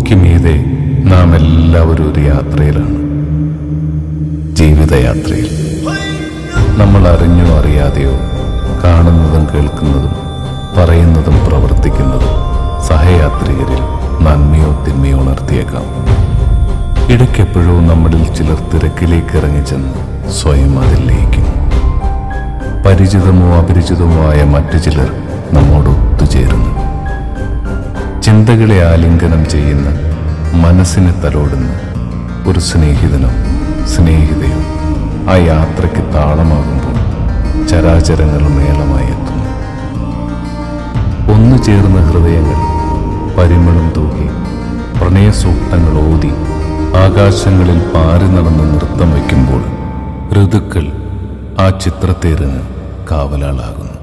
ഭൂമിക്ക് മീതെ നാം എല്ലാവരും ഒരു യാത്രയിലാണ് ജീവിതയാത്രയിൽ നമ്മൾ അറിഞ്ഞോ അറിയാതെയോ കാണുന്നതും കേൾക്കുന്നതും പറയുന്നതും പ്രവർത്തിക്കുന്നതും സഹയാത്രികരിൽ നന്മയോ തിന്മയോ ഉണർത്തിയേക്കാം ഇടയ്ക്കെപ്പോഴോ നമ്മളിൽ ചിലർ തിരക്കിലേക്ക് ഇറങ്ങിച്ചെന്ന് സ്വയം അതിൽ ലയിക്കും പരിചിതമോ അപരിചിതമോ ആയ മറ്റു ചിലർ നമ്മോട് ഒത്തുചേരുന്നു ചിന്തകളെ ആലിംഗനം ചെയ്യുന്ന മനസ്സിനെ തലോടുന്ന ഒരു സ്നേഹിതനോ സ്നേഹിതയോ ആ യാത്രയ്ക്ക് താളമാകുമ്പോൾ ചരാചരങ്ങൾ മേളമായി എത്തുന്നു ഒന്നു ചേർന്ന ഹൃദയങ്ങൾ പരിമളം തൂകി പ്രണയസൂക്തങ്ങൾ ഓതി ആകാശങ്ങളിൽ പാറി നടന്ന് നൃത്തം വയ്ക്കുമ്പോൾ ഋതുക്കൾ ആ ചിത്രത്തേരിന് കാവലാളാകുന്നു